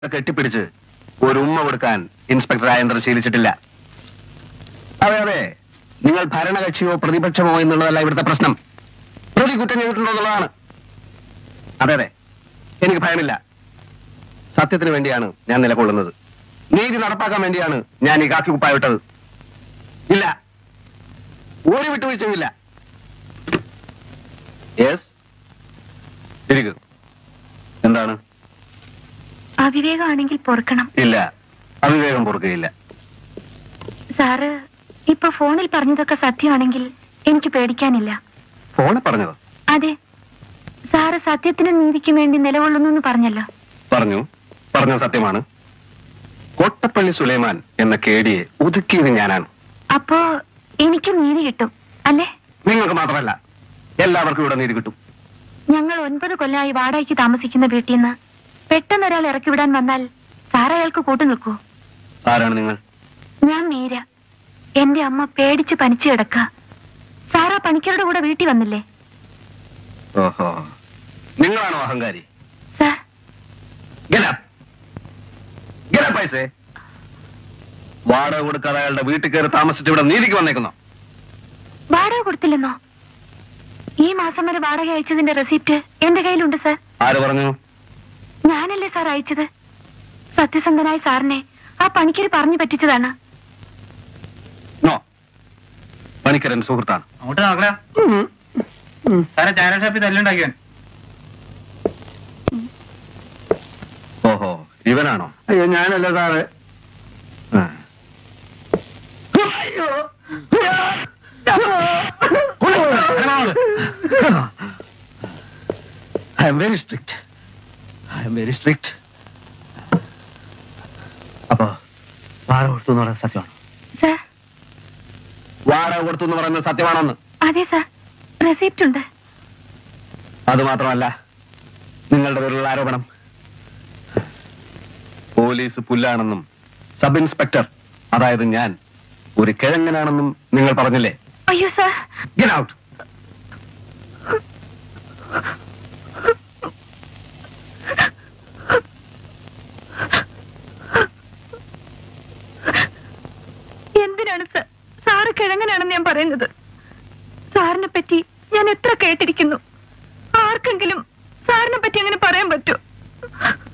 കെട്ടിപ്പിടിച്ച് ഒരു ഉമ്മ കൊടുക്കാൻ ഇൻസ്പെക്ടർ രാജേന്ദ്രൻ ശീലിച്ചിട്ടില്ല അതെ അതെ നിങ്ങൾ ഭരണകക്ഷിയോ പ്രതിപക്ഷമോ എന്നുള്ളതല്ല ഇവിടുത്തെ പ്രശ്നം പ്രതി കുറ്റം ചെയ്തിട്ടുണ്ടോ എന്നുള്ളതാണ് അതെ അതെ എനിക്ക് ഭയമില്ല സത്യത്തിന് വേണ്ടിയാണ് ഞാൻ നിലകൊള്ളുന്നത് നീതി നടപ്പാക്കാൻ വേണ്ടിയാണ് ഞാൻ ഈ കാക്കി കുപ്പായ വിട്ടത് ഇല്ല ഒരു വിട്ടുവീഴ്ചയുമില്ല യെസ് ഇരിക്കൂ എന്താണ് അവിവേകമാണെങ്കിൽ പൊറുക്കണം ഇല്ല അവിവേകം പൊറുകയില്ല സാറ് ഇപ്പൊ ഫോണിൽ പറഞ്ഞതൊക്കെ സത്യമാണെങ്കിൽ എനിക്ക് പേടിക്കാനില്ല ഫോണിൽ പറഞ്ഞതോ അതെ സാറ് സത്യത്തിനും നീതിക്കും വേണ്ടി നിലകൊള്ളുന്നു എന്ന് പറഞ്ഞല്ലോ പറഞ്ഞു പറഞ്ഞ സത്യമാണ് കോട്ടപ്പള്ളി സുലൈമാൻ എന്ന കേടിയെ ഒതുക്കിയത് ഞാനാണ് അപ്പോ എനിക്കും നീതി കിട്ടും അല്ലേ നിങ്ങൾക്ക് മാത്രമല്ല എല്ലാവർക്കും ഇവിടെ നീതി കിട്ടും ഞങ്ങൾ ഒൻപത് കൊല്ലമായി വാടകയ്ക്ക് താമസിക്കുന്ന വീട്ടിൽ നിന്ന് പെട്ടെന്ന് ഒരാൾ ഇറക്കി വിടാൻ വന്നാൽ സാർ അയാൾക്ക് കൂട്ടു നിൽക്കൂ ആരാണ് നിങ്ങൾ ഞാൻ മീര എന്റെ അമ്മ പേടിച്ച് പനിച്ചു കിടക്ക സാറാ പണിക്കരുടെ കൂടെ വീട്ടിൽ വന്നില്ലേ ഓഹോ നിങ്ങളാണോ അഹങ്കാരി sir Get up. Get up, I say. വാടക കൊടുക്കാതെ അയാളുടെ വീട്ടിൽ കയറി താമസിച്ചിട്ട് ഇവിടെ നീതിക്ക് വന്നേക്കുന്നു വാടക കൊടുത്തില്ലെന്നോ ഈ മാസം വരെ വാടക അയച്ചതിന്റെ റെസിപ്റ്റ് എന്റെ കയ്യിലുണ്ട് സാർ ആര് പറഞ്ഞു ഞാനല്ലേ സാർ അയച്ചത് സത്യസന്ധനായ സാറിനെ ആ പണിക്കര് പറഞ്ഞു പറ്റിച്ചതാണ് നോ പണിക്കരൻ സുഹൃത്താണ് അങ്ങോട്ട് നോക്കടാ സാറെ ചായ ഷാപ്പിൽ തല്ലുണ്ടാക്കിയവൻ ഓഹോ ഇവനാണോ അയ്യോ ഞാനല്ല സാറ് ആ. I am very strict. I am very strict. അപ്പൊ വാടക കൊടുത്തു എന്ന് പറയുന്നത് സത്യമാണോ സാർ വാടക കൊടുത്തു എന്ന് പറയുന്നത് സത്യമാണെന്ന് അതെ സാർ റെസിപ്റ്റ് ഉണ്ട് അത് മാത്രമല്ല നിങ്ങളുടെ പേരിലുള്ള ആരോപണം പോലീസ് പുല്ലാണെന്നും സബ് ഇൻസ്പെക്ടർ അതായത് ഞാൻ ഒരു കിഴങ്ങനാണെന്നും നിങ്ങൾ പറഞ്ഞില്ലേ അയ്യോ സാർ Get out. എന്തിനാണ് സാർ സാറ് കിഴങ്ങനാണെന്ന് ഞാൻ പറയുന്നത് സാറിനെ പറ്റി ഞാൻ എത്ര കേട്ടിരിക്കുന്നു ആർക്കെങ്കിലും സാറിനെ പറ്റി അങ്ങനെ പറയാൻ പറ്റുമോ